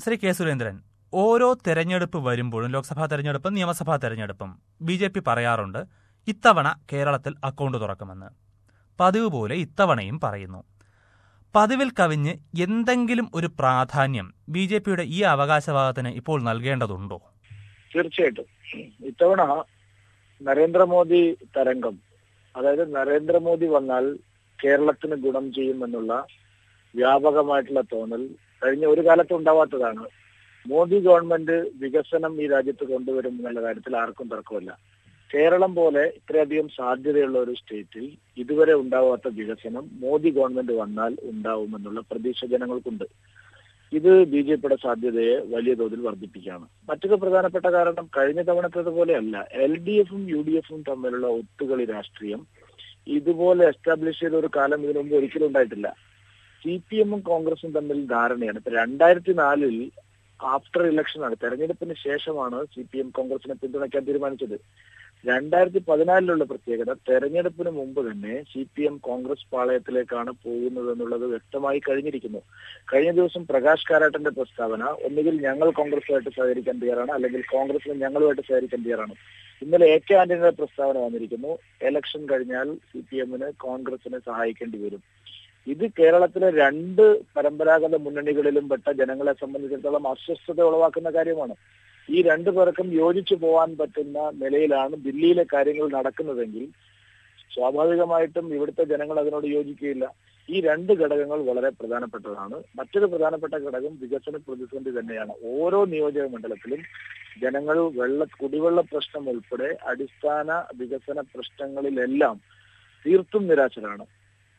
Shri K Surendran ഓരോ തെരഞ്ഞെടുപ്പ് വരുമ്പോഴും ലോക്സഭാ തെരഞ്ഞെടുപ്പും നിയമസഭാ തെരഞ്ഞെടുപ്പും ബി ജെ പി പറയാറുണ്ട് ഇത്തവണ കേരളത്തിൽ അക്കൗണ്ട് തുറക്കുമെന്ന് പതിവ് പോലെ ഇത്തവണയും പറയുന്നു പതിവിൽ കവിഞ്ഞ് എന്തെങ്കിലും ഒരു പ്രാധാന്യം ബി ജെ പിയുടെ ഈ അവകാശവാദത്തിന് ഇപ്പോൾ നൽകേണ്ടതുണ്ടോ തീർച്ചയായിട്ടും ഇത്തവണ നരേന്ദ്രമോദി തരംഗം അതായത് നരേന്ദ്രമോദി വന്നാൽ കേരളത്തിന് ഗുണം ചെയ്യുമെന്നുള്ള വ്യാപകമായിട്ടുള്ള തോന്നൽ കഴിഞ്ഞ ഒരു കാലത്ത് ഉണ്ടാവാത്തതാണ് മോദി ഗവൺമെന്റ് വികസനം ഈ രാജ്യത്ത് കൊണ്ടുവരും എന്നുള്ള കാര്യത്തിൽ ആർക്കും തർക്കമില്ല കേരളം പോലെ ഇത്രയധികം സാധ്യതയുള്ള ഒരു സ്റ്റേറ്റിൽ ഇതുവരെ ഉണ്ടാവാത്ത വികസനം മോദി ഗവൺമെന്റ് വന്നാൽ ഉണ്ടാവുമെന്നുള്ള പ്രതീക്ഷ ജനങ്ങൾക്കുണ്ട് ഇത് ബി ജെ പിയുടെ സാധ്യതയെ വലിയ തോതിൽ വർദ്ധിപ്പിക്കുകയാണ് മറ്റൊരു പ്രധാനപ്പെട്ട കാരണം കഴിഞ്ഞ തവണത്തേത് പോലെയല്ല എൽ ഡി എഫും യു ഡി എഫും തമ്മിലുള്ള ഒത്തുകളി രാഷ്ട്രീയം ഇതുപോലെ എസ്റ്റാബ്ലിഷ് ചെയ്ത ഒരു കാലം ഇതിനു മുമ്പ് ഒരിക്കലും ഉണ്ടായിട്ടില്ല സി പി എമ്മും കോൺഗ്രസും തമ്മിൽ ധാരണയാണ് ഇപ്പൊ രണ്ടായിരത്തി നാലിൽ ആഫ്റ്റർ ഇലക്ഷനാണ് തെരഞ്ഞെടുപ്പിന് ശേഷമാണ് സി പി എം കോൺഗ്രസിനെ പിന്തുണയ്ക്കാൻ തീരുമാനിച്ചത് രണ്ടായിരത്തി പതിനാലിലുള്ള പ്രത്യേകത തെരഞ്ഞെടുപ്പിന് മുമ്പ് തന്നെ സി പി എം കോൺഗ്രസ് പാളയത്തിലേക്കാണ് പോകുന്നത് എന്നുള്ളത് വ്യക്തമായി കഴിഞ്ഞിരിക്കുന്നു കഴിഞ്ഞ ദിവസം പ്രകാശ് കാരാട്ടിന്റെ പ്രസ്താവന ഒന്നുകിൽ ഞങ്ങൾ കോൺഗ്രസുമായിട്ട് സഹകരിക്കാൻ തയ്യാറാണ് അല്ലെങ്കിൽ കോൺഗ്രസിന് ഞങ്ങളുമായിട്ട് സഹകരിക്കാൻ തയ്യാറാണ് ഇന്നലെ എ കെ ആന്റണിയുടെ പ്രസ്താവന വന്നിരിക്കുന്നു എലക്ഷൻ കഴിഞ്ഞാൽ സി പി എമ്മിന് കോൺഗ്രസിനെ സഹായിക്കേണ്ടി വരും ഇത് കേരളത്തിലെ രണ്ട് പരമ്പരാഗത മുന്നണികളിലും പെട്ട ജനങ്ങളെ സംബന്ധിച്ചിടത്തോളം അസ്വസ്ഥത ഉളവാക്കുന്ന കാര്യമാണ് ഈ രണ്ടു പേർക്കും യോജിച്ചു പോകാൻ പറ്റുന്ന നിലയിലാണ് ദില്ലിയിലെ കാര്യങ്ങൾ നടക്കുന്നതെങ്കിൽ സ്വാഭാവികമായിട്ടും ഇവിടുത്തെ ജനങ്ങൾ അതിനോട് യോജിക്കുകയില്ല ഈ രണ്ട് ഘടകങ്ങൾ വളരെ പ്രധാനപ്പെട്ടതാണ് മറ്റൊരു പ്രധാനപ്പെട്ട ഘടകം വികസന പ്രതിസന്ധി തന്നെയാണ് ഓരോ നിയോജക മണ്ഡലത്തിലും ജനങ്ങൾ വെള്ള കുടിവെള്ള പ്രശ്നം ഉൾപ്പെടെ അടിസ്ഥാന വികസന പ്രശ്നങ്ങളിലെല്ലാം തീർത്തും നിരാശരാണ്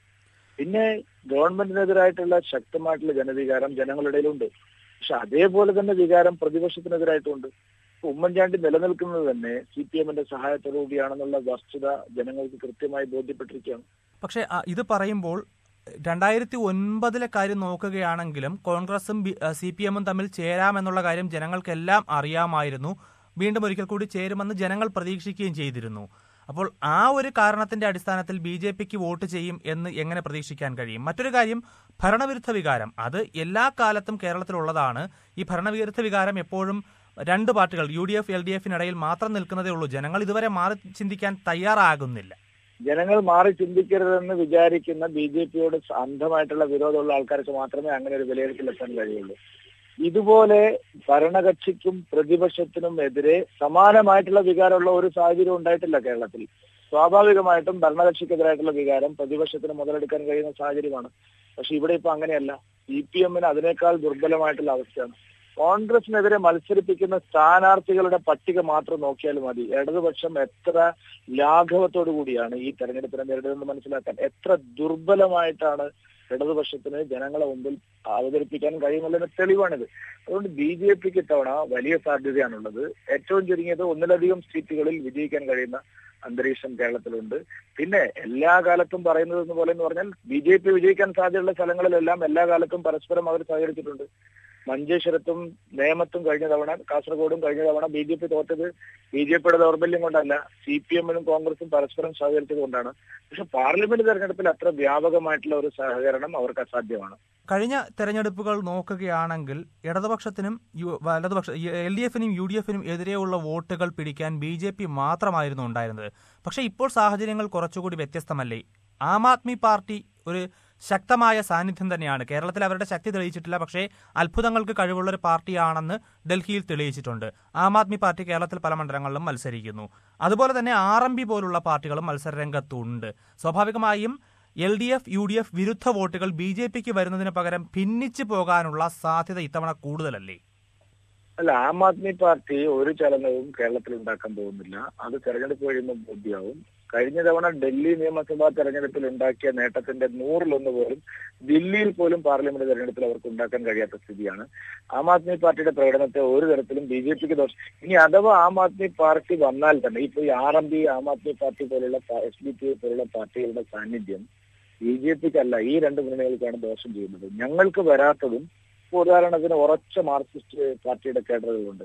പിന്നെ ഗവൺമെന്റിനെതിരായിട്ടുള്ള ശക്തമായിട്ടുള്ള ജനവികാരം ജനങ്ങളുടെ ഇടയിലുണ്ട് പക്ഷെ അതേപോലെ തന്നെ വികാരം പ്രതിപക്ഷത്തിനെതിരായിട്ടുമുണ്ട് ഉമ്മൻചാണ്ടി നിലനിൽക്കുന്നത് തന്നെ സി പി എമ്മിന്റെ സഹായത്തോടുകൂടിയാണെന്നുള്ള വസ്തുത ജനങ്ങൾക്ക് കൃത്യമായി ബോധ്യപ്പെട്ടിരിക്കുകയാണ് പക്ഷേ ആ, ഇത് പറയുമ്പോൾ രണ്ടായിരത്തി ഒൻപതിലെ കാര്യം നോക്കുകയാണെങ്കിലും കോൺഗ്രസും സി പി എമ്മും തമ്മിൽ ചേരാമെന്നുള്ള കാര്യം ജനങ്ങൾക്കെല്ലാം അറിയാമായിരുന്നു വീണ്ടും ഒരിക്കൽ കൂടി ചേരുമെന്ന് ജനങ്ങൾ പ്രതീക്ഷിക്കുകയും ചെയ്തിരുന്നു അപ്പോൾ ആ ഒരു കാരണത്തിന്റെ അടിസ്ഥാനത്തിൽ ബി ജെ പിക്ക് വോട്ട് ചെയ്യും എന്ന് എങ്ങനെ പ്രതീക്ഷിക്കാൻ കഴിയും മറ്റൊരു കാര്യം ഭരണവിരുദ്ധ വികാരം അത് എല്ലാ കാലത്തും കേരളത്തിലുള്ളതാണ് ഈ ഭരണവിരുദ്ധ വികാരം എപ്പോഴും രണ്ട് പാർട്ടികൾ U D F L D എഫിനിടയിൽ മാത്രം നിൽക്കുന്നതേ ഉള്ളൂ ജനങ്ങൾ ഇതുവരെ മാറി ചിന്തിക്കാൻ തയ്യാറാകുന്നില്ല ജനങ്ങൾ മാറി ചിന്തിക്കരുതെന്ന് വിചാരിക്കുന്ന ബി ജെ പിയോട് അന്ധമായിട്ടുള്ള വിരോധമുള്ള ആൾക്കാർക്ക് മാത്രമേ അങ്ങനെ ഒരു വിലയിരുത്തലെത്താൻ കഴിയുള്ളൂ ഇതുപോലെ ഭരണകക്ഷിക്കും പ്രതിപക്ഷത്തിനും എതിരെ സമാനമായിട്ടുള്ള വികാരമുള്ള ഒരു സാഹചര്യം ഉണ്ടായിട്ടില്ല കേരളത്തിൽ സ്വാഭാവികമായിട്ടും ഭരണകക്ഷിക്കെതിരായിട്ടുള്ള വികാരം പ്രതിപക്ഷത്തിന് മുതലെടുക്കാൻ കഴിയുന്ന സാഹചര്യമാണ് പക്ഷെ ഇവിടെ ഇപ്പൊ അങ്ങനെയല്ല സി പി എമ്മിന് അതിനേക്കാൾ ദുർബലമായിട്ടുള്ള അവസ്ഥയാണ് കോൺഗ്രസിനെതിരെ മത്സരിപ്പിക്കുന്ന സ്ഥാനാർത്ഥികളുടെ പട്ടിക മാത്രം നോക്കിയാൽ മതി ഇടതുപക്ഷം എത്ര ലാഘവത്തോടു കൂടിയാണ് ഈ തെരഞ്ഞെടുപ്പിനെ നേരിടുന്നത് മനസ്സിലാക്കാൻ എത്ര ദുർബലമായിട്ടാണ് ഇടതുപക്ഷത്തിന് ജനങ്ങളെ മുമ്പിൽ അവതരിപ്പിക്കാൻ കഴിയുന്നുള്ളതിന് തെളിവാണിത് അതുകൊണ്ട് ബി ജെ പിക്ക് ഇത്തവണ വലിയ സാധ്യതയാണുള്ളത് ഏറ്റവും ചുരുങ്ങിയത് ഒന്നിലധികം സീറ്റുകളിൽ വിജയിക്കാൻ കഴിയുന്ന അന്തരീക്ഷം കേരളത്തിലുണ്ട് പിന്നെ എല്ലാ കാലത്തും പറയുന്നത് പോലെ എന്ന് പറഞ്ഞാൽ ബി ജെ പി വിജയിക്കാൻ സാധ്യതയുള്ള സ്ഥലങ്ങളിലെല്ലാം എല്ലാ കാലത്തും പരസ്പരം അവർ സഹകരിച്ചിട്ടുണ്ട് മഞ്ചേശ്വരത്തും നേമത്തും കഴിഞ്ഞ തവണ കാസർഗോഡും കഴിഞ്ഞ തവണ ബി ജെ പി തോറ്റത് ബി ജെ പിയുടെ ദൗർബല്യം കൊണ്ടല്ല സി പി എമ്മിനും കോൺഗ്രസും പരസ്പരം സഹകരിച്ചത് കൊണ്ടാണ് പക്ഷെ പാർലമെന്റ് തെരഞ്ഞെടുപ്പിൽ അത്ര വ്യാപകമായിട്ടുള്ള ഒരു സഹകരണം അവർക്ക് അസാധ്യമാണ് കഴിഞ്ഞ തെരഞ്ഞെടുപ്പുകൾ നോക്കുകയാണെങ്കിൽ ഇടതുപക്ഷത്തിനും യു- വലതുപക്ഷ എൽ ഡി എഫിനും യു ഡി എഫിനും എതിരെയുള്ള വോട്ടുകൾ പിടിക്കാൻ ബി ജെ പി മാത്രമായിരുന്നു ഉണ്ടായിരുന്നത് പക്ഷേ ഇപ്പോൾ സാഹചര്യങ്ങൾ കുറച്ചുകൂടി വ്യത്യസ്തമല്ലേ ആം ആദ്മി പാർട്ടി ഒരു ശക്തമായ സാന്നിധ്യം തന്നെയാണ് കേരളത്തിൽ അവരുടെ ശക്തി തെളിയിച്ചിട്ടില്ല പക്ഷേ അത്ഭുതങ്ങൾക്ക് കഴിവുള്ള ഒരു പാർട്ടിയാണെന്ന് ഡൽഹിയിൽ തെളിയിച്ചിട്ടുണ്ട് ആം ആദ്മി പാർട്ടി കേരളത്തിൽ പല മണ്ഡലങ്ങളിലും മത്സരിക്കുന്നു അതുപോലെ തന്നെ ആർ എം പി പോലുള്ള പാർട്ടികളും മത്സരരംഗത്തുണ്ട് സ്വാഭാവികമായും L D F U D F വിരുദ്ധ വോട്ടുകൾ ബി ജെ പിക്ക് വരുന്നതിന് പകരം ഭിന്നിച്ചു പോകാനുള്ള സാധ്യത ഇത്തവണ കൂടുതലല്ലേ അല്ല ആം ആദ്മി പാർട്ടി ഒരു ചലനവും കേരളത്തിൽ ഉണ്ടാക്കാൻ പോകുന്നില്ല അത് തെരഞ്ഞെടുപ്പ് കഴിയുമ്പോൾ ബോധ്യമാവും കഴിഞ്ഞ തവണ ഡൽഹി നിയമസഭാ തെരഞ്ഞെടുപ്പിൽ ഉണ്ടാക്കിയ നേട്ടത്തിന്റെ നൂറിലൊന്ന് പോലും ദില്ലിയിൽ പോലും പാർലമെന്റ് തെരഞ്ഞെടുപ്പിൽ അവർക്ക് ഉണ്ടാക്കാൻ കഴിയാത്ത സ്ഥിതിയാണ് ആം ആദ്മി പാർട്ടിയുടെ പ്രകടനത്തെ ഒരു തരത്തിലും ബി ജെ പിക്ക് ദോഷം ഇനി അഥവാ ആം ആദ്മി പാർട്ടി വന്നാൽ തന്നെ ഇപ്പൊ ഈ R M P Aam Aadmi party പോലുള്ള എസ് ഡി പി പോലുള്ള പാർട്ടികളുടെ സാന്നിധ്യം ബി ജെ പിക്കല്ല ഈ രണ്ട് മുന്നണികൾക്കാണ് ദോഷം ചെയ്യുന്നത് ഞങ്ങൾക്ക് വരാത്തതും ഇപ്പൊ ഉദാഹരണത്തിന് ഉറച്ച മാർക്സിസ്റ്റ് പാർട്ടിയുടെ കേഡറുകളുണ്ട്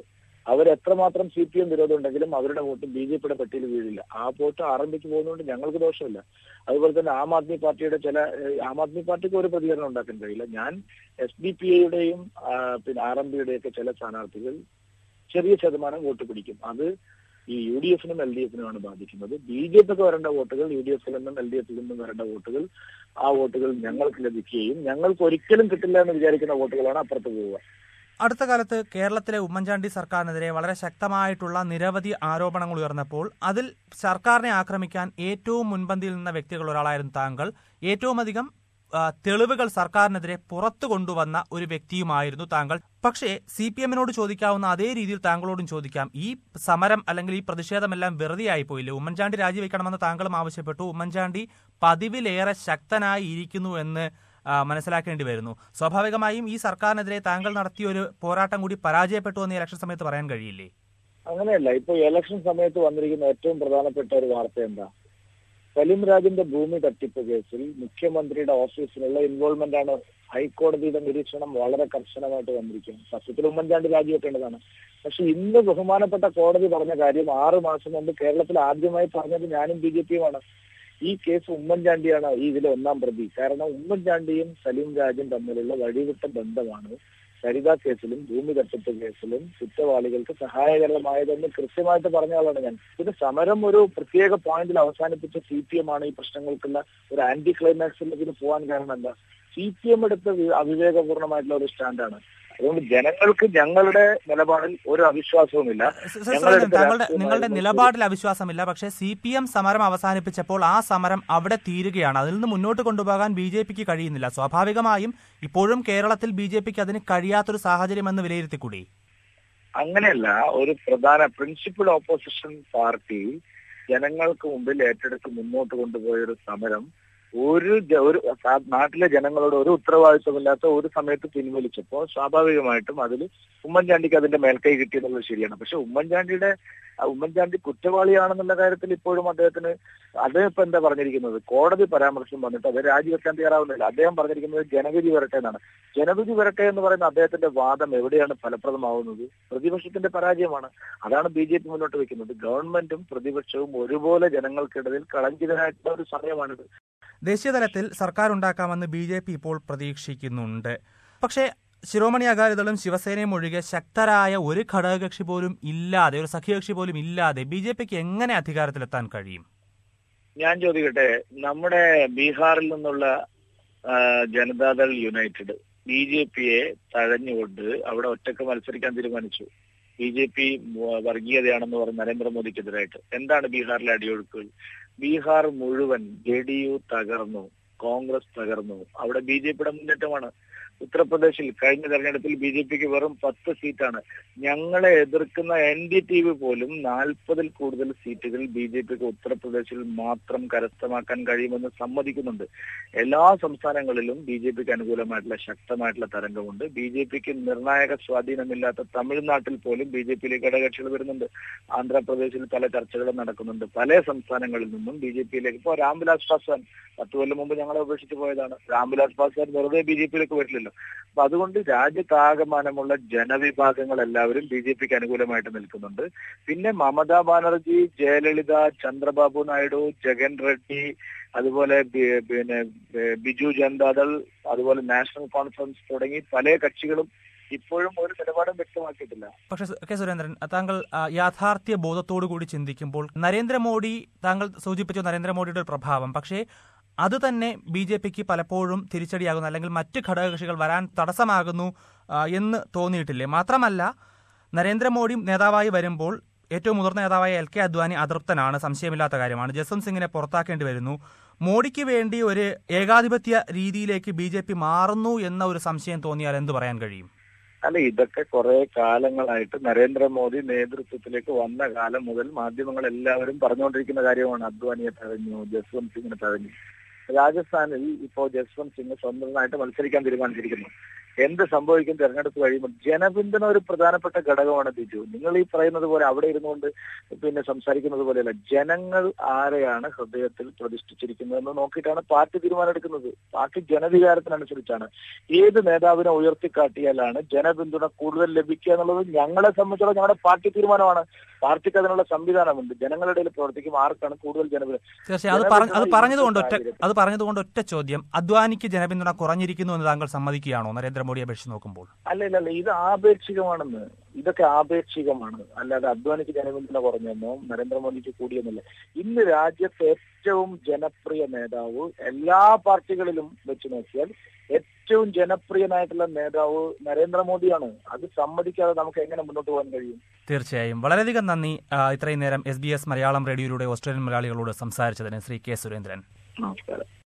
അവർ എത്രമാത്രം സി പി എം വിരോധം ഉണ്ടെങ്കിലും അവരുടെ വോട്ട് ബി ജെ പിയുടെ പട്ടികയിൽ വീഴില്ല ആ വോട്ട് ആരംഭിച്ച് പോകുന്നതുകൊണ്ട് ഞങ്ങൾക്ക് ദോഷമില്ല അതുപോലെ തന്നെ ആം ആദ്മി പാർട്ടിയുടെ ചില ഏഹ്, ആം ആദ്മി പാർട്ടിക്ക് ഒരു പ്രതികരണം ഉണ്ടാക്കാൻ കഴിയില്ല ഞാൻ എസ് ഡി പി ഐയുടെയും പിന്നെ ആർ എം പിയുടെയും ഒക്കെ ചില സ്ഥാനാർത്ഥികൾ ചെറിയ ശതമാനം വോട്ട് പിടിക്കും അത് ഈ യു ഡി എഫിനും എൽ ഡി എഫിനുമാണ് ബാധിക്കുന്നത് ബി ജെ പിക്ക് വരേണ്ട വോട്ടുകൾ യു ഡി എഫിൽ നിന്നും എൽ ഡി എഫിൽ നിന്നും വരേണ്ട വോട്ടുകൾ ആ വോട്ടുകൾ ഞങ്ങൾക്ക് ലഭിക്കുകയും ഞങ്ങൾക്ക് ഒരിക്കലും കിട്ടില്ല എന്ന് വിചാരിക്കുന്ന വോട്ടുകളാണ് അപ്പുറത്ത് പോവുക അടുത്ത കാലത്ത് കേരളത്തിലെ ഉമ്മൻചാണ്ടി സർക്കാരിനെതിരെ വളരെ ശക്തമായിട്ടുള്ള നിരവധി ആരോപണങ്ങൾ ഉയർന്നപ്പോൾ അതിൽ സർക്കാരിനെ ആക്രമിക്കാൻ ഏറ്റവും മുൻപന്തിയിൽ നിന്ന വ്യക്തികൾ ഒരാളായിരുന്നു താങ്കൾ ഏറ്റവും അധികം ആ, തെളിവുകൾ സർക്കാരിനെതിരെ പുറത്തു കൊണ്ടുവന്ന ഒരു വ്യക്തിയുമായിരുന്നു താങ്കൾ പക്ഷേ സി പി എമ്മിനോട് ചോദിക്കാവുന്ന അതേ രീതിയിൽ താങ്കളോടും ചോദിക്കാം ഈ സമരം അല്ലെങ്കിൽ ഈ പ്രതിഷേധമെല്ലാം വെറുതെയായി പോയില്ലേ ഉമ്മൻചാണ്ടി രാജിവെക്കണമെന്ന് താങ്കളും ആവശ്യപ്പെട്ടു ഉമ്മൻചാണ്ടി പതിവിലേറെ ശക്തനായി ഇരിക്കുന്നു എന്ന് ആ, മനസ്സിലാക്കേണ്ടി വരുന്നു സ്വാഭാവികമായും ഈ സർക്കാരിനെതിരെ താങ്കൾ നടത്തിയ ഒരു പോരാട്ടം കൂടി പരാജയപ്പെട്ടു എന്ന് ഈ ഇലക്ഷൻ സമയത്ത് പറയാൻ കഴിയില്ലേ അങ്ങനെയല്ല ഇപ്പൊ ഇലക്ഷൻ സമയത്ത് വന്നിരിക്കുന്ന ഏറ്റവും പ്രധാനപ്പെട്ട ഒരു വാർത്ത എന്താ സലിം രാജിന്റെ ഭൂമി തട്ടിപ്പ് കേസിൽ മുഖ്യമന്ത്രിയുടെ ഓഫീസിനുള്ള ഇൻവോൾവ്മെന്റ് ആണ് ഹൈക്കോടതിയുടെ നിരീക്ഷണം വളരെ കർശനമായിട്ട് വന്നിരിക്കുന്നത് സത്യത്തിൽ ഉമ്മൻചാണ്ടി രാജിവെക്കേണ്ടതാണ് പക്ഷെ ഇന്ന് ബഹുമാനപ്പെട്ട കോടതി പറഞ്ഞ കാര്യം ആറ് മാസം മുമ്പ് കേരളത്തിൽ ആദ്യമായി പറഞ്ഞത് ഞാനും ബി ജെ പിയുമാണ് ഈ കേസ് ഉമ്മൻചാണ്ടിയാണ് ഈ ഇതിലെ ഒന്നാം പ്രതി കാരണം ഉമ്മൻചാണ്ടിയും സലീം രാജും തമ്മിലുള്ള വഴിവിട്ട ബന്ധമാണ് സരിത കേസിലും ഭൂമി തട്ടിപ്പ് കേസിലും കുറ്റവാളികൾക്ക് സഹായകരമായതെന്ന് കൃത്യമായിട്ട് പറഞ്ഞ ആളാണ് ഞാൻ പിന്നെ സമരം ഒരു പ്രത്യേക പോയിന്റിൽ അവസാനിപ്പിച്ച സി പി എം ആണ് ഈ പ്രശ്നങ്ങൾക്കുള്ള ഒരു ആന്റി ക്ലൈമാക്സിലേക്ക് പോകാൻ കാരണം എന്താ സി പി എം എടുത്ത വി- അവിവേകപൂർണമായിട്ടുള്ള ഒരു സ്റ്റാൻഡാണ് അതുകൊണ്ട് ജനങ്ങൾക്ക് ഞങ്ങളുടെ നിലപാടിൽ ഒരു അവിശ്വാസവുമില്ല സ- സ- സുരേന്ദ്രൻ, ഞങ്ങളെടുത്ത താങ്കളുടെ രാഷ്ട്രീയമായ നിങ്ങളുടെ ഒരു- നിലപാടിൽ അവിശ്വാസമില്ല പക്ഷേ സി പി എം സമരം അവസാനിപ്പിച്ചപ്പോൾ ആ സമരം അവിടെ തീരുകയാണ് അതിൽ നിന്ന് മുന്നോട്ട് കൊണ്ടുപോകാൻ ബി ജെ പിക്ക് കഴിയുന്നില്ല സ്വാഭാവികമായും ഇപ്പോഴും കേരളത്തിൽ ബി ജെ പിക്ക് അതിന് കഴിയാത്തൊരു സാഹചര്യമെന്ന് വിലയിരുത്തിക്കൂടി അങ്ങനെയല്ല ഒരു പ്രധാന പ്രിൻസിപ്പൽ ഓപ്പോസിഷൻ പാർട്ടി ജനങ്ങൾക്ക് മുമ്പിൽ ഏറ്റെടുത്ത് മുന്നോട്ട് കൊണ്ടുപോയ ഒരു സമരം ഒരു ജ- ഒരു സാ- നാട്ടിലെ ജനങ്ങളോട് ഒരു ഉത്തരവാദിത്വമില്ലാത്ത ഒരു സമയത്ത് പിൻവലിച്ചപ്പോൾ സ്വാഭാവികമായിട്ടും അതിൽ ഉമ്മൻചാണ്ടിക്ക് അതിന്റെ മേൽക്കൈ കിട്ടിയെന്നുള്ളത് ശരിയാണ് പക്ഷെ ഉമ്മൻചാണ്ടിയുടെ ആ ഉമ്മൻചാണ്ടി കുറ്റവാളിയാണെന്നുള്ള കാര്യത്തിൽ ഇപ്പോഴും അദ്ദേഹത്തിന് അദ്ദേഹം ഇപ്പൊ എന്താ പറഞ്ഞിരിക്കുന്നത് കോടതി പരാമർശം വന്നിട്ട് അത് രാജിവെക്കാൻ തയ്യാറാവുന്നില്ല അദ്ദേഹം പറഞ്ഞിരിക്കുന്നത് ജനവിധി വരട്ടെ എന്നാണ് ജനവിധി വരട്ടെ എന്ന് പറയുന്ന അദ്ദേഹത്തിന്റെ വാദം എവിടെയാണ് ഫലപ്രദമാവുന്നത് പ്രതിപക്ഷത്തിന്റെ പരാജയമാണ് അതാണ് ബി ജെ പി മുന്നോട്ട് വെക്കുന്നത് ഗവൺമെന്റും പ്രതിപക്ഷവും ഒരുപോലെ ജനങ്ങൾക്കിടയിൽ കളങ്കിതരായിട്ടുള്ള ഒരു സമയമാണിത് ദേശീയതലത്തിൽ സർക്കാർ ഉണ്ടാക്കാമെന്ന് ബി ജെ പി ഇപ്പോൾ പ്രതീക്ഷിക്കുന്നുണ്ട് പക്ഷേ ശിരോമണി അകാലിദളും ശിവസേനയും ഒഴികെ ശക്തരായ ഒരു ഘടകകക്ഷി പോലും ഇല്ലാതെ ഒരു സഖ്യകക്ഷി പോലും ഇല്ലാതെ ബി ജെ പിക്ക് എങ്ങനെ അധികാരത്തിലെത്താൻ കഴിയും ഞാൻ ചോദിക്കട്ടെ നമ്മുടെ ബീഹാറിൽ നിന്നുള്ള ആ, ജനതാദൾ യുണൈറ്റഡ് ബി ജെ പിയെ തഴഞ്ഞുകൊണ്ട് അവിടെ ഒറ്റക്ക് മത്സരിക്കാൻ തീരുമാനിച്ചു ബി ജെ പി വർഗീയതയാണെന്ന് പറഞ്ഞ് നരേന്ദ്രമോദിക്കെതിരായിട്ട് എന്താണ് ബീഹാറിലെ അടിയൊഴുക്കുകൾ ബീഹാർ മുഴുവൻ ജെ ഡി യു തകർന്നു കോൺഗ്രസ് തകർന്നു അവിടെ ബി ജെ പിയുടെ മുന്നേറ്റമാണ് ഉത്തർപ്രദേശിൽ കഴിഞ്ഞ തെരഞ്ഞെടുപ്പിൽ ബി ജെ പിക്ക് വെറും പത്ത് സീറ്റാണ് ഞങ്ങളെ എതിർക്കുന്ന എൻ ഡി ടി വി പോലും നാൽപ്പതിൽ കൂടുതൽ സീറ്റുകൾ ബി ജെ പിക്ക് ഉത്തർപ്രദേശിൽ മാത്രം കരസ്ഥമാക്കാൻ കഴിയുമെന്ന് സമ്മതിക്കുന്നുണ്ട് എല്ലാ സംസ്ഥാനങ്ങളിലും ബി ജെ പിക്ക് അനുകൂലമായിട്ടുള്ള ശക്തമായിട്ടുള്ള തരംഗമുണ്ട് ബി ജെ പിക്ക് നിർണായക സ്വാധീനമില്ലാത്ത തമിഴ്നാട്ടിൽ പോലും ബി ജെ പിയിലേക്ക് ഘടകകക്ഷികൾ വരുന്നുണ്ട് ആന്ധ്രാപ്രദേശിൽ പല ചർച്ചകളും നടക്കുന്നുണ്ട് പല സംസ്ഥാനങ്ങളിൽ നിന്നും ബി ജെ പിയിലേക്ക് ഇപ്പോൾ രാംവിലാസ് പാസ്വാൻ പത്ത് കൊല്ലം മുമ്പ് ഞങ്ങളെ ഉപേക്ഷിച്ച് പോയതാണ് രാംവിലാസ് പാസ്വാൻ വെറുതെ ബി ജെ പിയിലേക്ക് വരില്ലല്ലോ അപ്പൊ അതുകൊണ്ട് രാജ്യത്താകമാനമുള്ള ജനവിഭാഗങ്ങൾ എല്ലാവരും ബി ജെ പിക്ക് അനുകൂലമായിട്ട് നിൽക്കുന്നുണ്ട് പിന്നെ മമതാ ബാനർജി ജയലളിത ചന്ദ്രബാബു നായിഡു ജഗൻ റെഡ്ഡി അതുപോലെ ബി- പിന്നെ ബി- ബിജു ജനതാദൾ അതുപോലെ നാഷണൽ കോൺഫറൻസ് തുടങ്ങി പല കക്ഷികളും ഇപ്പോഴും ഒരു നിലപാടും വ്യക്തമാക്കിയിട്ടില്ല പക്ഷേ സു- കെ സുരേന്ദ്രൻ താങ്കൾ ആ, യാഥാർത്ഥ്യ ബോധത്തോടു കൂടി ചിന്തിക്കുമ്പോൾ നരേന്ദ്രമോദി താങ്കൾ സൂചിപ്പിച്ചു നരേന്ദ്രമോദിയുടെ ഒരു പ്രഭാവം പക്ഷേ അത് തന്നെ ബി ജെ പിക്ക് പലപ്പോഴും തിരിച്ചടിയാകുന്നു അല്ലെങ്കിൽ മറ്റ് ഘടകകക്ഷികൾ വരാൻ തടസ്സമാകുന്നു ആ, എന്ന് തോന്നിയിട്ടില്ലേ മാത്രമല്ല നരേന്ദ്രമോദി നേതാവായി വരുമ്പോൾ ഏറ്റവും മുതിർന്ന നേതാവായ എൽ കെ അദ്വാനി അതൃപ്തനാണ് സംശയമില്ലാത്ത കാര്യമാണ് ജസ്വന്ത് സിംഗിനെ പുറത്താക്കേണ്ടി വരുന്നു മോഡിക്ക് വേണ്ടി ഒരു ഏകാധിപത്യ രീതിയിലേക്ക് ബി ജെ പി മാറുന്നു എന്ന ഒരു സംശയം തോന്നിയാൽ എന്ത് പറയാൻ കഴിയും അല്ല ഇതൊക്കെ കുറെ കാലങ്ങളായിട്ട് നരേന്ദ്രമോദി നേതൃത്വത്തിലേക്ക് വന്ന കാലം മുതൽ മാധ്യമങ്ങൾ എല്ലാവരും പറഞ്ഞുകൊണ്ടിരിക്കുന്ന കാര്യമാണ് അദ്വാനിയെ തഴഞ്ഞു ജസ്വന്ത് സിംഗിനെ തഴഞ്ഞു രാജസ്ഥാനിൽ ഇപ്പോ ജസ്വന്ത് സിംഗ് സ്വതന്ത്രനായിട്ട് മത്സരിക്കാൻ തീരുമാനിച്ചിരിക്കുന്നു എന്ത് സംഭവിക്കും തെരഞ്ഞെടുപ്പ് കഴിയുമ്പോൾ ജനപിന്തുണ ഒരു പ്രധാനപ്പെട്ട ഘടകമാണ് ബിജു നിങ്ങൾ ഈ പറയുന്നത് പോലെ അവിടെ ഇരുന്നുകൊണ്ട് പിന്നെ സംസാരിക്കുന്നത് പോലെയല്ല ജനങ്ങൾ ആരെയാണ് ഹൃദയത്തിൽ പ്രതിഷ്ഠിച്ചിരിക്കുന്നതെന്ന് നോക്കിയിട്ടാണ് പാർട്ടി തീരുമാനമെടുക്കുന്നത് പാർട്ടി ജനവികാരത്തിനനുസരിച്ചാണ് ഏത് നേതാവിനെ ഉയർത്തിക്കാട്ടിയാലാണ് ജനപിന്തുണ കൂടുതൽ ലഭിക്കുക എന്നുള്ളത് ഞങ്ങളെ സംബന്ധിച്ചോളം ഞങ്ങളുടെ പാർട്ടി തീരുമാനമാണ് പാർട്ടിക്ക് അതിനുള്ള സംവിധാനമുണ്ട് ജനങ്ങളുടെ ഇടയിൽ പ്രവർത്തിക്കും ആർക്കാണ് കൂടുതൽ ജനപിന്തുണ തീർച്ചയായും അത് പറഞ്ഞ അത് പറഞ്ഞതുകൊണ്ട് ഒറ്റ അത് പറഞ്ഞതുകൊണ്ട് ഒറ്റ ചോദ്യം അദ്വാനിക്ക് ജനപിന്തുണ കുറഞ്ഞിരിക്കുന്നു എന്ന് താങ്കൾ സമ്മതിക്കുകയാണോ നരേന്ദ്രമോദിയെ അപേക്ഷിച്ച് നോക്കുമ്പോൾ അല്ല ഇല്ല അല്ല ഇത് ആപേക്ഷികമാണെന്ന് ഇതൊക്കെ ആപേക്ഷികമാണ് അല്ലാതെ അദ്വാനിക്ക് ജനപിന്തുണ കുറഞ്ഞെന്നോ നരേന്ദ്രമോദിക്ക് കൂടിയെന്നില്ല ഇന്ന് രാജ്യത്തെ ഏറ്റവും ജനപ്രിയ നേതാവ് എല്ലാ പാർട്ടികളിലും വെച്ച് നോക്കിയാൽ ഏറ്റവും ജനപ്രിയനായിട്ടുള്ള നേതാവ് നരേന്ദ്രമോദിയാണ് അത് സമ്മതിക്കാതെ നമുക്ക് എങ്ങനെ മുന്നോട്ട് പോകാൻ കഴിയും തീർച്ചയായും വളരെയധികം നന്ദി ആ, ഇത്രയും നേരം എസ് ബി എസ് മലയാളം റേഡിയോയിലൂടെ ഓസ്ട്രേലിയൻ മലയാളികളോട് സംസാരിച്ചതിന് ശ്രീ കെ സുരേന്ദ്രൻ നമസ്കാരം